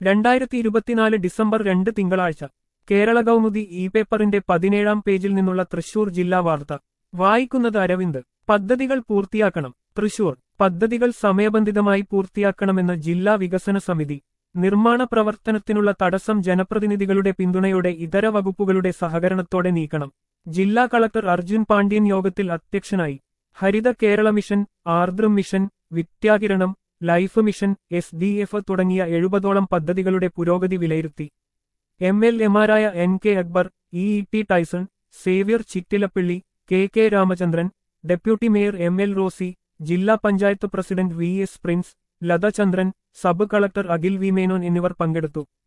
രണ്ടായിരത്തി ഇരുപത്തിനാല് ഡിസംബർ രണ്ട് തിങ്കളാഴ്ച കേരള കൗമുദി ഇ പേപ്പറിന്റെ പതിനേഴാം പേജിൽ നിന്നുള്ള തൃശൂർ ജില്ലാ വാർത്ത വായിക്കുന്നത് അരവിന്ദ് പദ്ധതികൾ പൂർത്തിയാക്കണം തൃശൂർ പദ്ധതികൾ സമയബന്ധിതമായി പൂർത്തിയാക്കണമെന്ന് ജില്ലാ വികസന സമിതി നിർമ്മാണ പ്രവർത്തനത്തിനുള്ള തടസ്സം ജനപ്രതിനിധികളുടെ പിന്തുണയോടെ ഇതര വകുപ്പുകളുടെ സഹകരണത്തോടെ നീക്കണം ജില്ലാ കളക്ടർ അർജുൻ പാണ്ഡ്യൻ യോഗത്തിൽ അധ്യക്ഷനായി Haritha Kerala mission Aardram mission Vidyakiranam life mission S D F തുടങ്ങിയ എഴുപതോളം പദ്ധതികളുടെ പുരോഗതി വിലയിരുത്തി എം എൽ എമാരായ N K Akbar E E T Tyson Xavier Chittilappilly K K Ramachandran deputy mayor M L Rosy ജില്ലാ panchayat president V S Prince Latha Chandran sub collector Akhil V Menon എന്നിവർ പങ്കെടുത്തു